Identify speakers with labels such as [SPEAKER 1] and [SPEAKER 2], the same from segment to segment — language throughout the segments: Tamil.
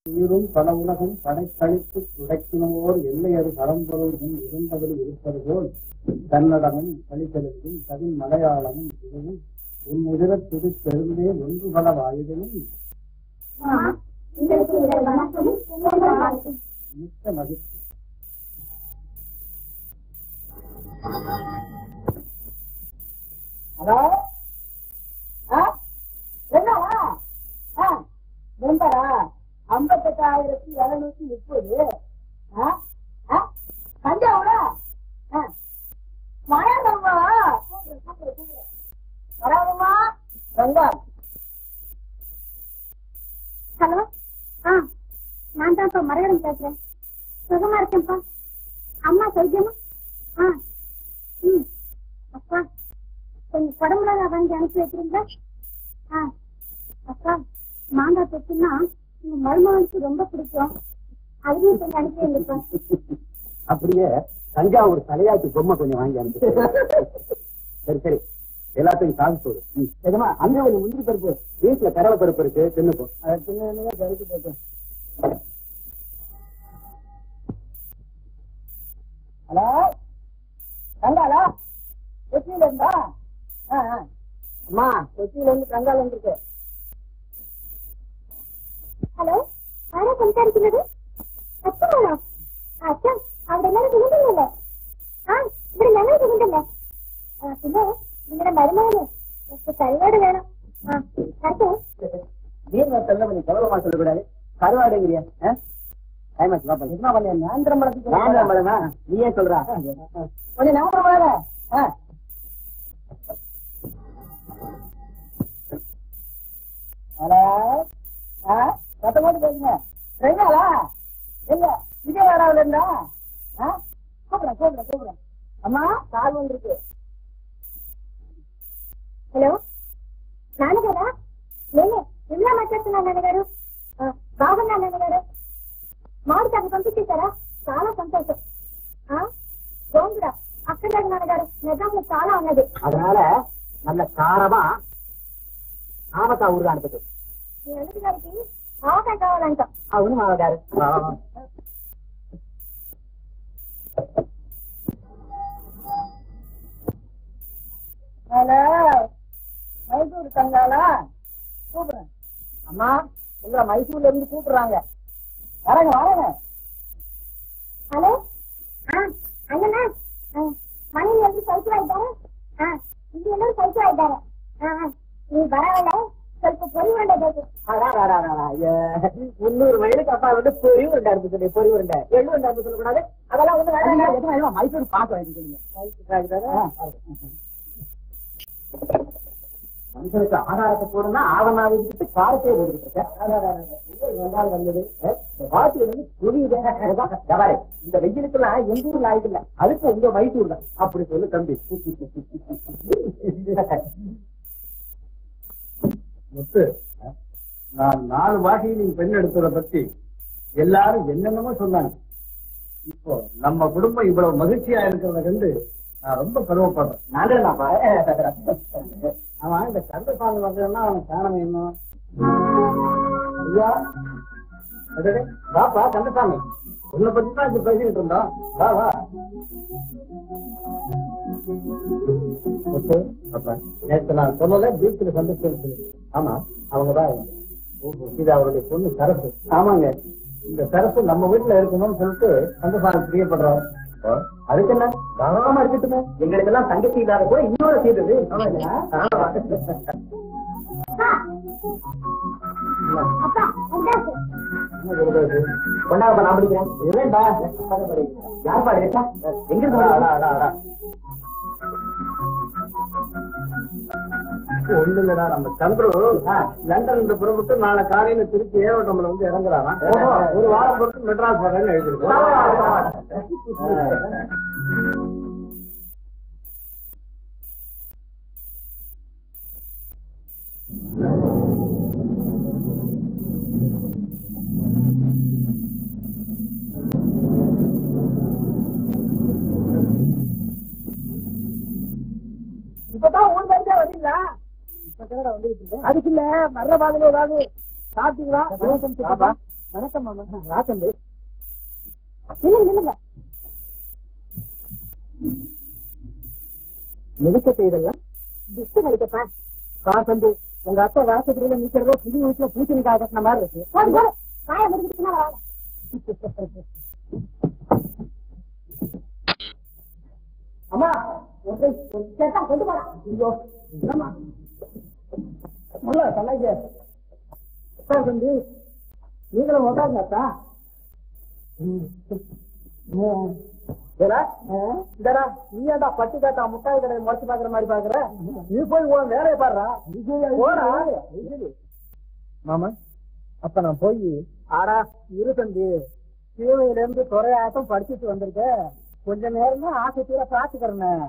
[SPEAKER 1] உயிரும் பல உலகம் படைத்தளித்து துடைக்கினோர் எல்லையது பரம்பொருள் முன் இருந்தபடி இருப்பது போல் கன்னடமும் கலித்தெலுங்கும் கவின் மலையாளமும் இதுவும் உன் உதிரத் துடிப்பெருந்தே ஒன்று பல வாயுதலும் மிக்க மகிழ்ச்சி
[SPEAKER 2] ஹலோ ஆ என்னடா ஆ நம்பரா ஐம்பத்தெட்டாயிரத்தி எழுநூத்தி முப்பது ஆ ஆ தஞ்சாவூரா ஆ மழையம்மா கூப்பிடு கூப்பிடு கூப்பிடு வராதுமா ரங்கம்
[SPEAKER 3] ஹலோ ஆ நான் தான்ப்பா மரகடம் பேசுறேன் சுகமா இருக்கேன்ப்பா அம்மா சௌக்கியமா ஆ ம் அப்பா கொஞ்சம் குடம்புல வாங்கி அனுப்பி வைக்கிறீங்களா ஆ அப்பா மாங்காய் தொட்டுன்னா உங்க மருமகனுக்கு ரொம்ப பிடிக்கும் அதையும் கொஞ்சம் அனுப்பி வைங்கப்பா
[SPEAKER 1] அப்படியே தஞ்சாவூர் தலையாட்டி பொம்மை கொஞ்சம் வாங்கி அனுப்பு சரி சரி எல்லாத்தையும் காசு போடு எதமா அங்க ஒரு முந்திரி பருப்பு வீட்டுல கடலை பருப்பு இருக்கு தின்னுப்போம் அதை தின்னு கருத்து போட்டோம்
[SPEAKER 2] ஹலோ கங்காலா கொச்சியில இருந்தா ஆ, ஆ. அம்மா கொச்சியில இருந்து கங்கால இருக்கு
[SPEAKER 3] ஹலோ ஆரா സംസാരിക്കുന്നത് അച്ഛനാണോ അച്ഛ അവിടെ എല്ലാവരും സുഖണ്ടല്ലോ ആ ഇവിടെ ഞങ്ങൾ സുഖണ്ടല്ലേ ആ പിന്നെ നിങ്ങളുടെ മരുമകന് കഴിവാട് വേണം ആ കറക്റ്റ്
[SPEAKER 1] மீன் வத்தல்ல கொஞ்சம் கவலமா சொல்லக்கூடாது கருவாடுங்கிறியா டைமாச்சு பாப்பா என்ன பண்ண நேந்திரம் பழத்துக்கு நேந்திரம் பழமா நீயே சொல்றா
[SPEAKER 2] கொஞ்சம் நம்ப வாங்க ஆ. ஹலோ ஆ சத்தம் போட்டு பேசுங்க ரெங்காலா எங்க விஜயவாடாவில இருந்தா ஆ கூப்பிடுறேன் கூப்பிடுறேன் கூப்பிடுறேன் அம்மா கால் வந்திருக்கு
[SPEAKER 3] హలో నాన్నగారా నేనే ఇలా మాట్లాడుతున్నాను నాన్నగారు ఆ, బాగున్నా నాన్నగారు మామిడి కాక పంపించేశారా చాలా సంతోషం ఆ, గోంగూర అక్కర్లేదు నాన్నగారు నిజంగా చాలా ఉన్నది
[SPEAKER 1] அதனால நல்ல காரமா ஆமக்கா ஊருக்கு அனுப்பிட்டு
[SPEAKER 3] మీ అల్లుడి గారికి ఆవకాయ కావాలంట
[SPEAKER 1] అవును మామగారు
[SPEAKER 2] ஹலோ மைசூர் தங்காலா கூப்பிடுறேன் அம்மா உங்களை மைசூர்ல இருந்து கூப்பிடுறாங்க வரங்க வரங்க
[SPEAKER 3] హలో ఆ, అన్ననా ఆ, మనల్ని ఎప్పుడు సైకిల్ అయిద్దారా ఆ, ఇది ಎಲ್ಲರೂ సైకిల్ అయిద్దారా ఆ, ఆ, ನೀವು ಬರವಲ್ಲ ಸ್ವಲ್ಪ ಪೊರಿ ಉಂಡೆ ಬೇಕು
[SPEAKER 2] முன்னூறு மைலுக்கு அப்பா வந்து பொறி உருண்டை அனுப்பி சொல்லி பொறி உருண்டை எள்ளு உருண்டை அனுப்பி சொல்லக்கூடாது அதெல்லாம் வந்து வேண்டாம் மைசூர் பாக்கம் மனுஷனுக்கு ஆதாரத்தை போடுனா ஆவணா விட்டு காரத்தை போட்டுக்கிட்டு வந்தாலும் வந்தது வாட்டி வந்து புரியுது ஜவாரி இந்த வெயிலுக்கெல்லாம் எங்க ஊர்ல ஆயிடுல அதுக்கு உங்க மைசூர்ல அப்படி சொல்லு தம்பி
[SPEAKER 1] முத்து நான் நாலு பாஷையிலும் பெண் எடுத்ததை பத்தி எல்லாரும் என்னென்னமோ சொன்னாங்க இப்போ நம்ம குடும்பம் இவ்வளவு மகிழ்ச்சியா இருக்கிறத கண்டு நான் ரொம்ப பெருமைப்படுறேன்
[SPEAKER 2] நாங்களாப்பா
[SPEAKER 1] அவன் இந்த கந்தசாமி வந்ததுன்னா அவன் காரணம் என்ன ஐயா அடடே, வாப்பா கந்தசாமி உன்னை பத்தி தான் இப்ப பேசிக்கிட்டு இருந்தோம் வா வா முத்து, அப்பா, நேத்து நான் சொல்லல பீச்சில் சந்திச்சு ஆமா அவங்க தான் இவங்க. இது அவருடைய பொண்ணு சரசு ஆமாங்க இந்த சரசு நம்ம வீட்டுல இருக்கணும்னு சொல்லிட்டு கந்தசாமி பிரியப்படுறாரு அதுக்கு என்ன தாராளமா இருக்கட்டுமே எங்களுக்கு எல்லாம் தங்கச்சி இல்லாத கூட இன்னொரு செய்தது
[SPEAKER 3] அப்பா வந்தாச்சு
[SPEAKER 2] கொண்டாட நான் படிக்கிறேன் இல்லைண்டா யார் பாடு கேட்டா எங்க இருந்து
[SPEAKER 1] ஒண்ணு இல்லடா நம்ம சந்துரு லண்டன் இருந்து புறப்பட்டு நாளை காலையில திருப்பி ஏரோட்டம்ல வந்து இறங்குறாராம்
[SPEAKER 2] ஓஹோ.
[SPEAKER 1] ஒரு வாரம் பொறுத்து மெட்ராஸ் வரேன்னு எழுதிருக்கோம்
[SPEAKER 2] இப்பதான் ஊர் வரைக்கும் வரீங்களா அதுக்கு இல்ல வர்ற பாதையில ஏதாவது சாப்பிட்டீங்களா
[SPEAKER 1] பாப்பா,
[SPEAKER 2] வணக்கம் மாமா ராசந்து
[SPEAKER 3] நில்லுங்க நில்லுங்க
[SPEAKER 2] மிதிக்க செய்தெல்லாம்
[SPEAKER 3] திட்டு வலிக்கப்பா
[SPEAKER 2] காசந்து உங்க அத்தை வாசத்துல நிக்கிறதோ புது வீட்டுல பூச்சணிக்காய் கட்டின மாதிரி இருக்கு
[SPEAKER 3] போது போது காய முடிஞ்சுட்டுனா வராங்க
[SPEAKER 2] அம்மா ஒன்றை
[SPEAKER 3] கேட்டா கொண்டு போடா
[SPEAKER 2] ஐயோ என்னம்மா முல்ல சொன்னாங்க காசந்து நீங்களும் உட்காருங்க அத்தா இந்தடா நீ ஏன்டா பட்டு காட்டா முட்டாய் கடையை முறைச்சு பாக்குற மாதிரி பாக்குற நீ போய் உன் வேலையை பாடுறா போடா மாமா அப்ப நான் போய் ஆடா இரு தம்பி சீமையில இருந்து துறையாட்டம் படிச்சுட்டு வந்திருக்க கொஞ்ச நேரம் தான் ஆசை தீர பாத்துக்கிறேன்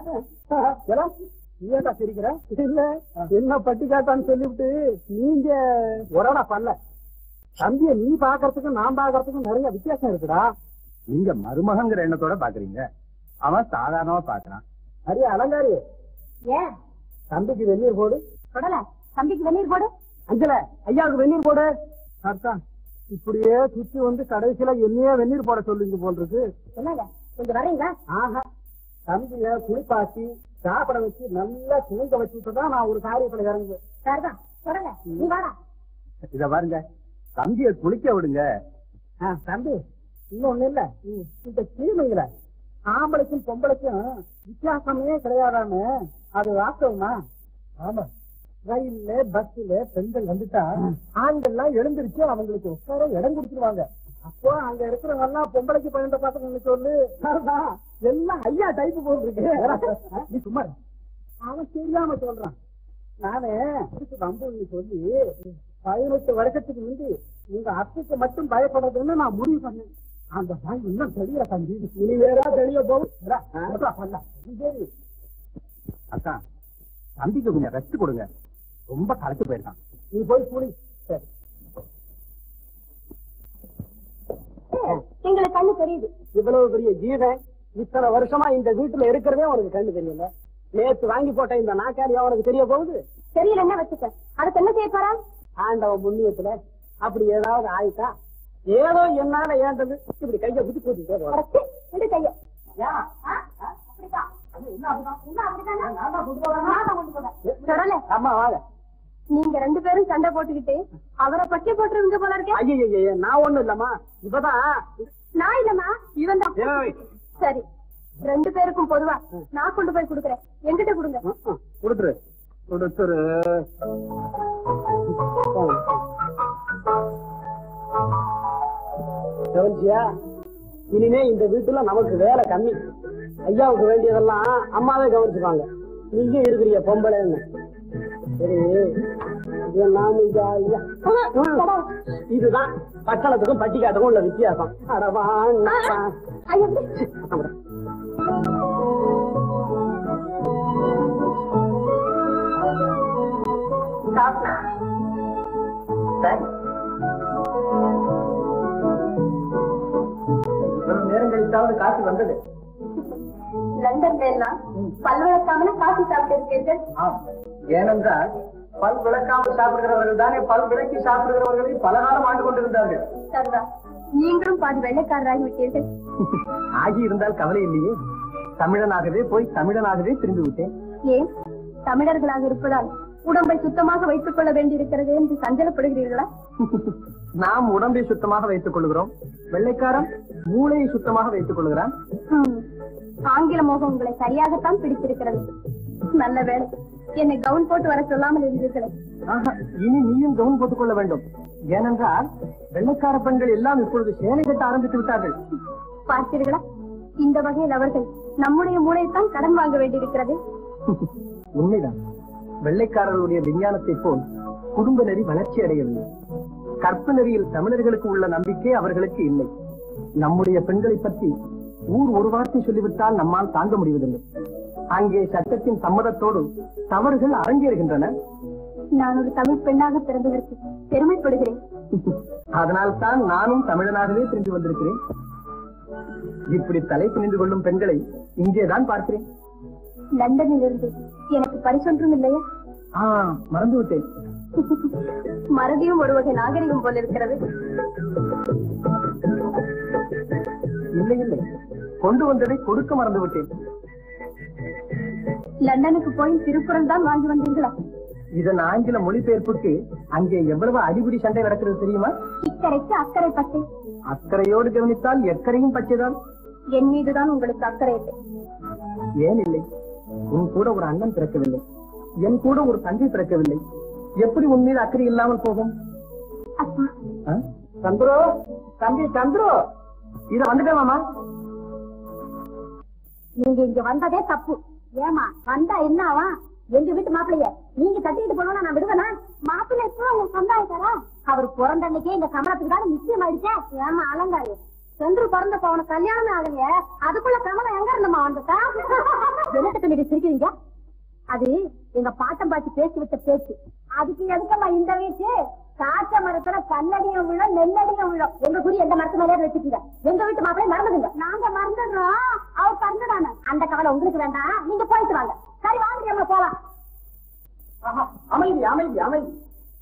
[SPEAKER 2] நீ ஏன்டா சிரிக்கிற இல்ல என்ன பட்டி காட்டான்னு சொல்லிவிட்டு நீங்க ஒரடா பண்ணல தம்பிய நீ பாக்குறதுக்கும் நான் பாக்குறதுக்கும் நிறைய வித்தியாசம் இருக்குடா
[SPEAKER 1] நீங்க மருமகங்கிற எண்ணத்தோட பாக்குறீங்க அவன் சாதாரணமா பாக்குறான்
[SPEAKER 2] அரிய அலங்காரி
[SPEAKER 3] ஏன்
[SPEAKER 2] தம்பிக்கு வெந்நீர் போடு
[SPEAKER 3] தொடல தம்பிக்கு வெந்நீர் போடு
[SPEAKER 2] அஞ்சல ஐயாவுக்கு வெந்நீர் போடு அதான் இப்படியே சுத்தி வந்து கடைசியில என்னையே வெந்நீர் போட சொல்லுங்க போல் இருக்கு
[SPEAKER 3] என்னங்க கொஞ்சம் வரீங்களா
[SPEAKER 2] ஆஹா தம்பிய குளிப்பாட்டி சாப்பிட வச்சு நல்லா துணிக்க வச்சுட்டு தான் நான் ஒரு காரியத்துல இறங்குவேன்
[SPEAKER 3] சரிதான் தொடல நீ வாடா
[SPEAKER 1] இத பாருங்க தம்பிய குளிக்க விடுங்க
[SPEAKER 2] ஆ, தம்பி இன்னொன்னு இல்ல இந்த சீமையில ஆம்பளைக்கும் பொம்பளைக்கும் வித்தியாசமே கிடையாதான்னு அது வாஸ்தவமா ஆமா ரயில்ல பஸ்ல பெண்கள் வந்துட்டா ஆண்கள்லாம் எழுந்திருச்சு அவங்களுக்கு உட்கார இடம் கொடுத்துருவாங்க அப்போ அங்க இருக்கிறவங்க எல்லாம் பொம்பளைக்கு பயந்த பாத்துக்கோங்க சொல்லு சரிதான். எல்லாம் ஐயா டைப் போட்டுருக்கு நீ சும்மா இரு. அவன் தெரியாம சொல்றான் நானு வம்புன்னு சொல்லி பதினெட்டு வருஷத்துக்கு முந்தி உங்க அத்தைக்கு மட்டும் பயப்படுறதுன்னு நான் முடிவு பண்ணேன் அந்த பாய் இன்னும் தெரியல தம்பி இனி வேற தெரிய போகும் வரா, வரா, பண்ணலாம். நீ சரி
[SPEAKER 1] அக்கா தம்பிக்கு கொஞ்சம் ரெஸ்ட் கொடுங்க ரொம்ப களைச்சு போயிருக்கான்
[SPEAKER 2] நீ போய் குளி சரி
[SPEAKER 3] எங்களுக்கு கண்ணு தெரியுது
[SPEAKER 2] இவ்வளவு பெரிய ஜீவன் இத்தனை வருஷமா இந்த வீட்டுல இருக்கிறதே உனக்கு கண்டு தெரியல நேத்து வாங்கி போட்ட இந்த நாக்காளி அவனுக்கு தெரிய போகுது
[SPEAKER 3] தெரியல என்ன வச்சுக்க அடுத்து என்ன செய்ய போறா
[SPEAKER 2] ஆண்டவன் புண்ணியத்துல அப்படி ஏதாவது ஆயிட்டா ஏதோ என்னால ஏண்டது இப்படி கைய குத்தி கூட்டிட்டே போறேன்
[SPEAKER 3] அடைச்சு விடு கைய
[SPEAKER 2] ஏன்?
[SPEAKER 3] ஆ? அப்படிதான் இன்னும் அப்படிதானா? நான் தான் கொண்டு போறேன். தொடல
[SPEAKER 2] அம்மா வாங்க
[SPEAKER 3] நீங்க ரெண்டு பேரும் சண்டை போட்டுக்கிட்டு அவரை பட்டி போட்டுருவீங்க போல இருக்கே
[SPEAKER 2] ஐயோ நான் ஒண்ணும் இல்லம்மா இப்பதான்
[SPEAKER 3] நான் இல்லம்மா இவன் தான்
[SPEAKER 2] ஏய்,
[SPEAKER 3] சரி ரெண்டு பேருக்கும் பொதுவா நான் கொண்டு போய் கொடுக்குறேன் என்கிட்ட கொடுங்க
[SPEAKER 2] ம், ம், கொடுத்துரு கொடுத்துரு கவனிச்சியா இனிமே இந்த வீட்டுல நமக்கு வேலை கம்மி ஐயாவுக்கு வேண்டியதெல்லாம் அம்மாவே கவனிச்சுப்பாங்க நீங்க இருக்கிறீங்க பொம்பளைன்னு சரி இது நாம ஜாலியா ம், இதுதான் பட்டணத்துக்கும் பட்டிக்காட்டுக்கும் உள்ள வித்தியாசம் அடவா
[SPEAKER 3] ஐயோ
[SPEAKER 2] நேரம் கழித்தாவது காசு வந்தது
[SPEAKER 3] லண்டன்ல எல்லாம் பல்வழக்காமல காஃபி சாப்பிட்டு இருக்கீர்கள்
[SPEAKER 2] ஆம். ஏனென்றால் பல் விளக்காமல் சாப்பிடுகிறவர்கள் தானே பல் விளக்கி சாப்பிடுகிறவர்களை பலகாலம் ஆண்டு கொண்டிருந்தார்கள்
[SPEAKER 3] சரிதான் நீங்களும் பாதி வெள்ளைக்காரராகி விட்டீர்கள்
[SPEAKER 2] ஆகி இருந்தால் கவலை இல்லையே தமிழனாகவே போய் தமிழனாகவே திரும்பி விட்டேன்
[SPEAKER 3] ஏன் தமிழர்களாக இருப்பதால் உடம்பை சுத்தமாக வைத்துக் கொள்ள வேண்டியிருக்கிறது என்று சஞ்சலப்படுகிறீர்களா
[SPEAKER 2] நாம் உடம்பை சுத்தமாக வைத்துக் கொள்கிறோம் வெள்ளைக்காரன் மூளையை சுத்தமாக வைத்துக் கொள்கிறான்
[SPEAKER 3] ஹம். ஆங்கில மோகம் உங்களை சரியாகத்தான் பிடித்திருக்கிறது நல்ல வேலை என்னை கவுன் போட்டு வர சொல்லாமல் இருந்தீர்களே
[SPEAKER 2] ஆஹா, இனி நீயும் கவுன் போட்டுக் கொள்ள வேண்டும் ஏனென்றால் வெள்ளைக்கார பெண்கள் எல்லாம் இப்பொழுது சேலை கட்ட ஆரம்பித்து விட்டார்கள்
[SPEAKER 3] பார்த்தீர்களா இந்த வகையில் அவர்கள் நம்முடைய மூளையைத்தான் கடன் வாங்க வேண்டியிருக்கிறது
[SPEAKER 2] உண்மைதான் வெள்ளைக்காரர்களுடைய விஞ்ஞானத்தை போல் குடும்ப நெறி வளர்ச்சி அடையவில்லை கற்பு நெறியில் தமிழர்களுக்கு உள்ள நம்பிக்கை அவர்களுக்கு இல்லை நம்முடைய பெண்களை பற்றி ஊர் ஒரு வார்த்தை சொல்லிவிட்டால் நம்மால் தாங்க முடிவதில்லை அங்கே சட்டத்தின் சம்மதத்தோடு தவறுகள் அரங்கேறுகின்றன
[SPEAKER 3] நான் ஒரு தமிழ் பெண்ணாக பிறந்ததற்கு பெருமைப்படுகிறேன்
[SPEAKER 2] அதனால் தான் நானும் தமிழனாகவே திரும்பி வந்திருக்கிறேன் இப்படி தலை துணிந்து கொள்ளும் பெண்களை இங்கேதான் பார்க்கிறேன்
[SPEAKER 3] லண்டனில் இருந்து எனக்கு பரிசொன்றும் இல்லையா
[SPEAKER 2] ஆ மறந்து விட்டேன்
[SPEAKER 3] மறதியும் ஒரு வகை நாகரிகம் போல இருக்கிறது
[SPEAKER 1] இல்லை இல்லை கொண்டு வந்ததை கொடுக்க மறந்து விட்டேன்
[SPEAKER 3] லண்டனுக்கு போய் திருக்குறள் தான் வாங்கி வந்தீங்களா
[SPEAKER 1] இதன் ஆங்கில மொழிபெயர்ப்புக்கு அங்கே எவ்வளவு அடிபிடி சண்டை நடக்கிறது தெரியுமா
[SPEAKER 3] இக்கரைக்கு அக்கறை பச்சை
[SPEAKER 1] அக்கறையோடு கவனித்தால் எக்கரையும் பச்சைதான்
[SPEAKER 3] என் மீதுதான் உங்களுக்கு அக்கறை இல்லை
[SPEAKER 1] ஏன் இல்லை உன் கூட ஒரு அண்ணன் பிறக்கவில்லை என் கூட ஒரு தங்கை பிறக்கவில்லை எப்படி உன் மீது அக்கறை இல்லாமல் போகும்
[SPEAKER 3] அப்பா
[SPEAKER 1] ஆ? சந்துரு தம்பி சந்துரு இத வந்துட்டேன் மாமா
[SPEAKER 3] நீங்க இங்க வந்ததே தப்பு ஏமா வந்தா என்னவா எங்க வீட்டு மாப்பிள்ளைய நீங்க கட்டிட்டு போனா நான் விடுவேனா மாப்பிள்ளை எப்போ உங்க சொந்த ஆயிட்டாரா அவர் பிறந்த அன்னைக்கே இந்த கமலத்துக்கு தான் நிச்சயம் ஆயிடுச்சே ஏமா அலங்காரு சென்று பிறந்த போன கல்யாணமே ஆகலையே அதுக்குள்ள கமலம் எங்க இருந்தமா வந்துட்டா என்னத்துக்கு நீங்க சிரிக்கிறீங்க அது எங்க பாட்டம் பாட்டி பேசி விட்ட பேச்சு அதுக்கு எதுக்கம்மா இந்த வீட்டு காய்ச்ச மரத்துல கல்லடியும் விழும் நெல்லடியும் விழும் எங்க குறி எந்த மரத்து மேலே வச்சுக்கீங்க எங்க வீட்டு மாப்பிள்ளை மறந்துடுங்க நாங்க மறந்துடுறோம் அவர் பறந்துடான அந்த கவலை உங்களுக்கு வேண்டாம் நீங்க போயிட்டு வாங்க சரி வாங்க நம்ம போலாம்
[SPEAKER 1] ஆஹா, அமைதி அமைதி அமைதி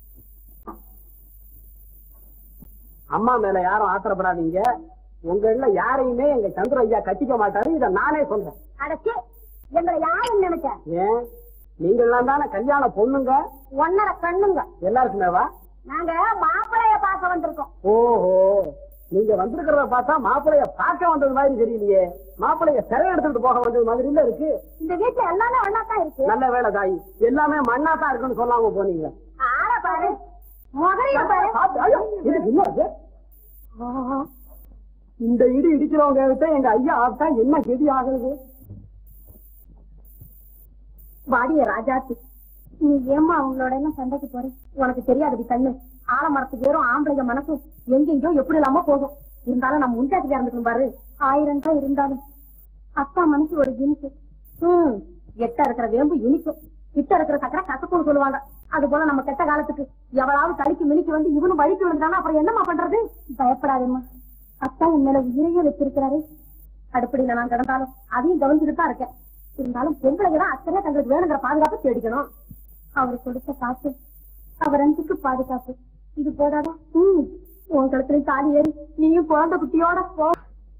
[SPEAKER 1] அம்மா மேல யாரும் ஆத்திரப்படாதீங்க உங்கள யாரையுமே எங்க சந்திர ஐயா கட்டிக்க மாட்டாரு இத நானே சொல்றேன்
[SPEAKER 3] அடச்சி எங்களை யாரும் நினைச்சேன்
[SPEAKER 1] ஏன் நீங்க எல்லாம் தானே கல்யாண பொண்ணுங்க
[SPEAKER 3] ஒன்னரை கண்ணுங்க
[SPEAKER 1] எல்லாருக்குமேவா
[SPEAKER 3] நாங்க மாப்பிளைய பார்க்க வந்திருக்கோம்
[SPEAKER 1] ஓஹோ நீங்க வந்திருக்கிறத பார்த்தா மாப்பிளைய பார்க்க வந்தது மாதிரி தெரியலையே மாப்பிளைய சிறை எடுத்துட்டு போக வந்தது மாதிரி இல்ல இருக்கு
[SPEAKER 3] இந்த வீட்டுல எல்லாமே ஒன்னா தான் இருக்கு
[SPEAKER 1] நல்ல வேலை தாய் எல்லாமே மண்ணா தான் இருக்குன்னு சொல்லாம போனீங்க
[SPEAKER 3] ஆள பாரு முதலைய பாரு
[SPEAKER 1] ஐயோ, இது இன்னொரு இந்த இடி இடிக்கிறவங்க கிட்ட எங்க ஐயா ஆத்தா என்ன கெதி ஆகுது
[SPEAKER 3] வாடிய ராஜாத்தி நீ ஏமா அவங்களோட எல்லாம் சண்டைக்கு போற உனக்கு தெரியாதடி கண்ணு ஆலமரத்துக்கு வெறும் ஆம்பளைங்க மனசு எங்கெங்கயோ எப்படி இல்லாம போகும் இருந்தாலும் நம்ம முன்சாட்டியா இருந்துக்கணும் பாரு ஆயிரம் தான் இருந்தாலும் அப்பா மனசு ஒரு இனிப்பு ஹம் எட்ட இருக்கிற வேம்பு இனிக்கும் கிட்ட இருக்கிற சக்கரை கசப்புன்னு சொல்லுவாங்க அது போல நம்ம கெட்ட காலத்துக்கு எவளாவது தலைக்கு மினிக்கு வந்து இவனும் வழிக்கு விழுந்தானா அப்புறம் என்னம்மா பண்றது பயப்படாதேம்மா அப்பா என் மேல உயிரையே வச்சிருக்கிறாரு அடுப்படியில நான் கிடந்தாலும் அதையும் கவனிச்சுட்டு தான் இருக்கேன் இருந்தாலும் பொம்பளைங்க தான் அத்தனை தங்களுக்கு வேணுங்கிற பாதுகாப்பு தேடிக்கணும் அவர் கொடுத்த காப்பு அவர் அன்புக்கு பாதுகாப்பு இது போதாதா ம் உன் கழுத்துலயும் தாலி ஏறி நீயும் குழந்தை குட்டியோட போ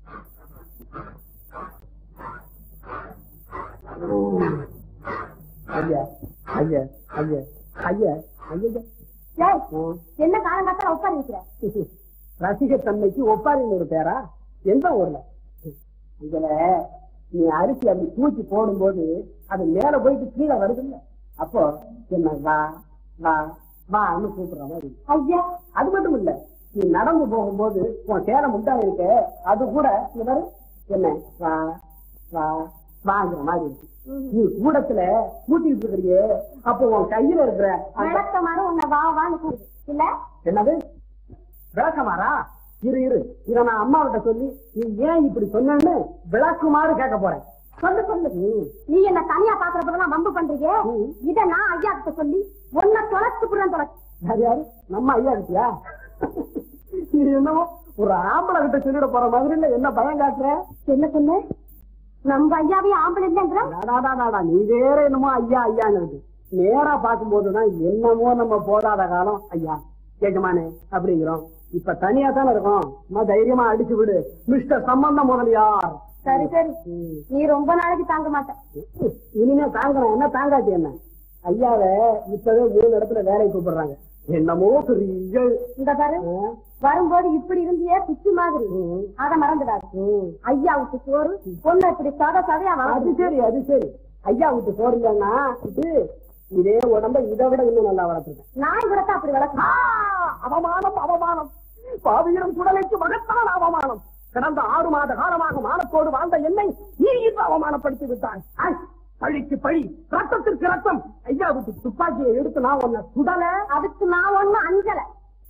[SPEAKER 1] ஐயா ஐயா ஐயா ஐயா ஐயா
[SPEAKER 3] ஏய், என்ன காலம் காத்தா உட்கார வைக்கிற
[SPEAKER 1] ரசிகத்தன்மைக்கு ஒப்பாரின்னு ஒரு பேரா எந்த ஊர்ல இதுல நீ அரிசி அப்படி தூக்கி போடும்போது அது மேல போயிட்டு கீழே வருதுல்ல அப்போ என்ன வா வா வான்னு கூப்பிடுற மாதிரி
[SPEAKER 3] ஐயா
[SPEAKER 1] அது மட்டும் இல்ல நீ நடந்து போகும்போது உன் சேலம் முண்டா இருக்க அது கூட இவர் என்ன வா வா வாங்கிற மாதிரி இருக்கு நீ கூடத்துல கூட்டிட்டு இருக்கிறியே அப்போ உன் கையில இருக்கிற அந்த-
[SPEAKER 3] விளக்கமான உன்னை வா வான்னு கூப்பிடு இல்ல
[SPEAKER 1] என்னது விளக்கமாறா இரு இரு இத நான் அம்மா கிட்ட சொல்லி நீ ஏன் இப்படி சொன்னேன்னு விளக்குமாறு கேட்க போறேன்
[SPEAKER 3] சொல்லு சொல்லு நீ என்ன தனியா பாக்குறப்பதான் வம்பு பண்றீங்க
[SPEAKER 1] ம்.
[SPEAKER 3] இத நான் ஐயா கிட்ட சொல்லி உன்னை தொலைச்சு புறம் தொலைச்சு
[SPEAKER 1] யார் யாரு நம்ம ஐயா இருக்கியா நீ என்னமோ ஒரு ஆம்பளை கிட்ட சொல்லிட போற மாதிரி இல்ல என்ன பயம் காட்டுற
[SPEAKER 3] என்ன சொன்ன நம்ம ஐயாவே ஆம்பளை இல்லைன்ற
[SPEAKER 1] நாடா நாடா நீ வேற என்னமோ ஐயா ஐயான்னு நேரா பார்க்கும்போதுதான் என்னமோ நம்ம போதாத காலம் ஐயா கேட்கமானே அப்படிங்கிறோம் இப்ப தனியா தானே இருக்கோம் சும்மா தைரியமா அடிச்சு விடு மிஸ்டர் சம்பந்தம் முதலியார்
[SPEAKER 3] சரி சரி
[SPEAKER 1] ம்.
[SPEAKER 3] நீ ரொம்ப நாளைக்கு தாங்க மாட்ட
[SPEAKER 1] இனிமே தாங்கணும் என்ன தாங்காச்சு என்ன ஐயாவை இப்பவே மூணு இடத்துல வேலைக்கு கூப்பிடுறாங்க என்னமோ பெரிய
[SPEAKER 3] இந்த பாரு
[SPEAKER 1] ஆ,
[SPEAKER 3] வரும்போது இப்படி இருந்தியே குச்சி மாதிரி
[SPEAKER 1] ம்,
[SPEAKER 3] அத மறந்துடாது
[SPEAKER 1] ம்.
[SPEAKER 3] ஐயாவுக்கு சோறு பொண்ணு இப்படி சத சதையா
[SPEAKER 1] அது
[SPEAKER 3] வளர்ந்து
[SPEAKER 1] சரி அது சரி ஐயா விட்டு போறீங்கன்னா இது இதே உடம்ப இதை விட இன்னும் நல்லா வளர்த்துருக்கேன்
[SPEAKER 3] நாய் விடத்த அப்படி வளர்க்கணும்
[SPEAKER 1] அவமானம் அவமானம் பாவியிடம் குடலைக்கு மகத்தான அவமானம் கடந்த ஆறு மாத காலமாக மானத்தோடு வாழ்ந்த என்னை நீ இன்று அவமானப்படுத்தி விட்டாய் ஐ, பழிக்கு பழி ரத்தத்திற்கு ரத்தம் ஐயா விட்டு துப்பாக்கியை எடுத்து நான் உன்னை சுடல
[SPEAKER 3] அதுக்கு நான் ஒண்ணும் அஞ்சல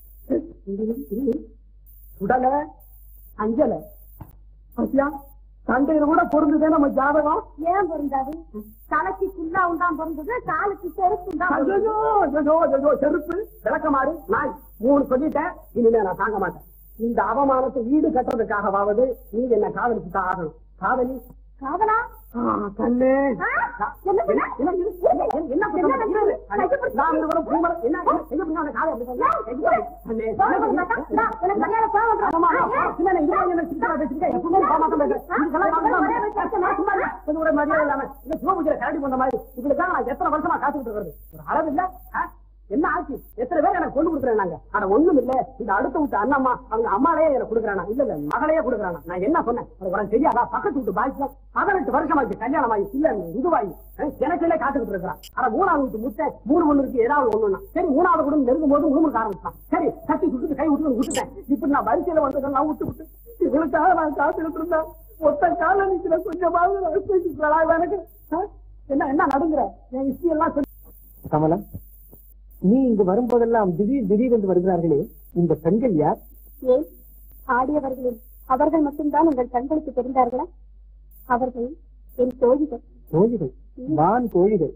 [SPEAKER 1] சுடல அஞ்சல ஐயா சண்டையில கூட பொருந்துதே நம்ம ஜாதகம்
[SPEAKER 3] ஏன் பொருந்தாது தலைக்கு குல்லா உண்டாம் பொருந்தது காலுக்கு செருப்பு உண்டாம்
[SPEAKER 1] ஐயோ, ஐயோ, ஐயோ, செருப்பு விளக்கமாறு நாய் மூணு சொல்லிட்டேன் இனிமே நான் தாங்க மாட்டேன் இந்த அவமானத்தை வீடு கட்டுறதுக்காகவாவது நீ என்ன காதலிச்சு தான் ஆகணும் காதலி
[SPEAKER 3] காதலா
[SPEAKER 2] கண்ணு
[SPEAKER 3] ஆ? என்ன பண்ண?
[SPEAKER 2] என்ன இது? என்ன என்ன- என்ன பண்ண? இரு, இரு. நான் இருவரும் பூமரம். என்ன என்ன என்ன பண்ண? அந்த காலை அப்படி பண்ணு. கண்ணு,
[SPEAKER 3] கோவம் வர மாட்டா? இந்தா, எனக்கு கல்யாணம் கோவம் வந்துரும்.
[SPEAKER 2] ஆமா,
[SPEAKER 3] ஆ,
[SPEAKER 2] ஆமா.
[SPEAKER 3] ஏன்?
[SPEAKER 2] பின்ன என்ன, இதுவரை என்ன சிரிக்கிறா பேசிருக்க? எப்பவுமே நான் மாட்டேன் பேசுறேன். இதுக்கெல்லாம் நான் தான்
[SPEAKER 3] மரியாதை பேச நான் சும்மா இல்ல.
[SPEAKER 2] கொஞ்சம் கூட மரியாதை இல்லாம இந்த சிவபூஜையில கரடி பண்ண மாதிரி இதுக்கு நான் எத்தனை வருஷமா காத்துக்கிட்டு இருக்கிறது ஒரு அளவு இல்ல ஆ? என்ன ஆச்சு எத்தனை பேர் எனக்கு கொண்டு கொடுக்குறேன் நாங்க ஆனா ஒண்ணும் இல்ல இந்த அடுத்த விட்டு அண்ணம்மா அவங்க அம்மாலே எனக்கு கொடுக்குறானா இல்ல இல்ல மகளையே கொடுக்குறானா நான் என்ன சொன்னேன் உனக்கு உனக்கு தெரியாதா பக்கத்து வீட்டு பாய்க்கு பதினெட்டு வருஷம் ஆச்சு கல்யாணம் ஆகி இல்ல இதுவாயி எனக்குள்ளே காத்துக்கிட்டு இருக்கிறான் ஆனா மூணாவது வீட்டு முட்டை மூணு ஒண்ணு இருக்கு ஏதாவது ஒண்ணுன்னா சரி மூணாவது குடும்பம் நெருங்கும் போது முழுமுறுக்க ஆரம்பிச்சான் சரி கட்டி சுட்டு கை விட்டு விட்டுட்டேன் இப்ப நான் வரிசையில வந்ததெல்லாம் விட்டு விட்டு இவளுக்காக நான் காத்துக்கிட்டு இருந்தேன் ஒத்த கால நிக்கிற கொஞ்சமாவது நான் பேசிக்கலாம் எனக்கு ஆ? என்ன என்ன நடுங்குற என் ஹிஸ்டரி எல்லாம் சொல்லி கமலம் நீ இங்கு வரும்போதெல்லாம் திடீர் திடீர் என்று வருகிறார்களே இந்த பெண்கள் யார்
[SPEAKER 3] ஏன் ஆடியவர்களில் அவர்கள் மட்டும்தான் உங்கள் கண்களுக்கு தெரிந்தார்களா அவர்கள் என் தோழிகள்
[SPEAKER 2] தோழிகள் வான் தோழிகள்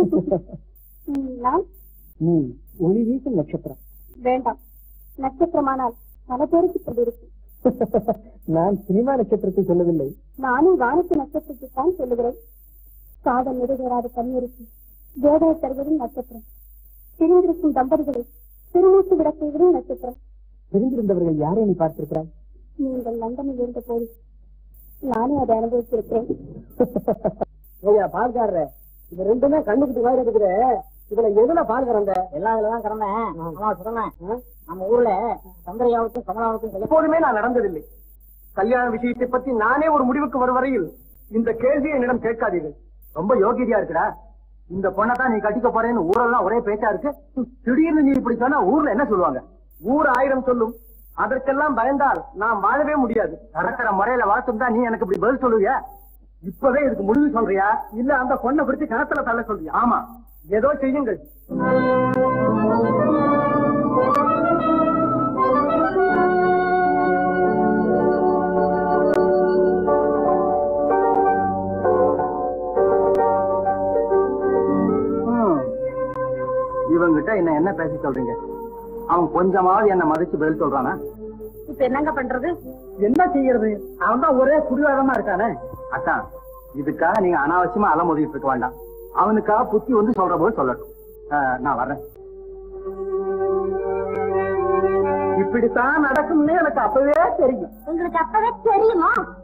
[SPEAKER 3] ம், நான்
[SPEAKER 2] நீ ஒளி வீசும் நட்சத்திரம்
[SPEAKER 3] வேண்டாம் நட்சத்திரமானால் பல பேருக்கு சொல்லியிருக்கும்
[SPEAKER 2] நான் சினிமா நட்சத்திரத்தை சொல்லவில்லை
[SPEAKER 3] நானும் வானத்து நட்சத்திரத்தை தான் சொல்லுகிறேன் காதல் நிறைவேறாத கண்ணீருக்கு வேதனை தருவதும் நட்சத்திரம் பிரிந்திருக்கும் தம்பதிகளை திருமூச்சு விட செய்வதும் நட்சத்திரம்
[SPEAKER 2] தெரிந்திருந்தவர்கள் யாரை நீ பார்த்திருக்கிறாய்
[SPEAKER 3] நீங்கள் லண்டனில் இருந்த போது நானே அதை அனுபவித்திருக்கிறேன்
[SPEAKER 2] ஐயா பால்காரர இது ரெண்டுமே கண்ணுக்குட்டி மாதிரி இருக்குது இதுல எதுல பால் கறந்த
[SPEAKER 1] எல்லாம் இதுலதான் கிடந்தேன் ஆமா சொன்னேன் நம்ம ஊர்ல சந்திரையாவுக்கும் கமலாவுக்கும்
[SPEAKER 2] எப்போதுமே நான் நடந்ததில்லை கல்யாண விஷயத்தை பத்தி நானே ஒரு முடிவுக்கு வரும் வரையில் இந்த கேள்வியை என்னிடம் கேட்காதீர்கள் ரொம்ப யோகியதையா இருக்குடா இந்த பொண்ணை தான் நீ கட்டிக்க போறேன்னு ஊரெல்லாம் ஒரே பேச்சா இருக்கு திடீர்னு நீ இப்படி சொன்னா ஊர்ல என்ன சொல்லுவாங்க ஊர் ஆயிரம் சொல்லும் அதற்கெல்லாம் பயந்தால் நாம் வாழவே முடியாது நடக்கிற முறையில வளர்த்தும் தான் நீ எனக்கு இப்படி பதில் சொல்லுவியா இப்பவே இதுக்கு முடிவு சொல்றியா இல்ல அந்த பொண்ணை பிடிச்சு கணத்துல தள்ள சொல்றியா ஆமா ஏதோ செய்யுங்கள் இவங்கிட்ட என்ன என்ன பேச சொல்றீங்க அவன் கொஞ்சமாவது என்ன மதிச்சு பதில் சொல்றானா
[SPEAKER 3] இப்ப என்னங்க பண்றது
[SPEAKER 2] என்ன செய்யறது அவன் தான் ஒரே குடிவாதமா இருக்கானே அத்தான் இதுக்காக நீங்க அனாவசியமா அலமோதிட்டு இருக்க வேண்டாம் அவனுக்காக புத்தி வந்து சொல்ற போது சொல்லட்டும் ஆஹ், நான் வர்றேன் இப்படித்தான் நடக்கும்னு எனக்கு அப்பவே தெரியும்
[SPEAKER 3] உங்களுக்கு அப்பவே தெரியுமா